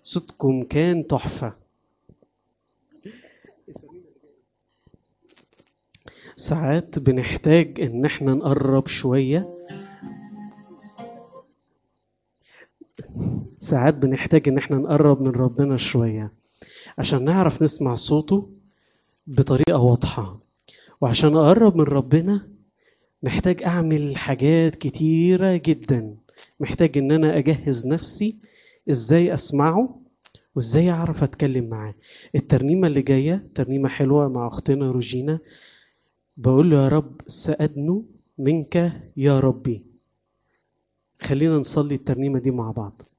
صوتكم كان تحفة ساعات بنحتاج ان احنا نقرب شوية ساعات بنحتاج ان احنا نقرب من ربنا شوية عشان نعرف نسمع صوته بطريقة واضحة وعشان اقرب من ربنا محتاج اعمل حاجات كتيرة جدا محتاج ان انا اجهز نفسي ازاي اسمعه وازاي اعرف اتكلم معاه الترنيمة اللي جاية ترنيمة حلوة مع اختنا روجينا بقول له يا رب سأدنو منك يا ربي خلينا نصلي الترنيمة دي مع بعض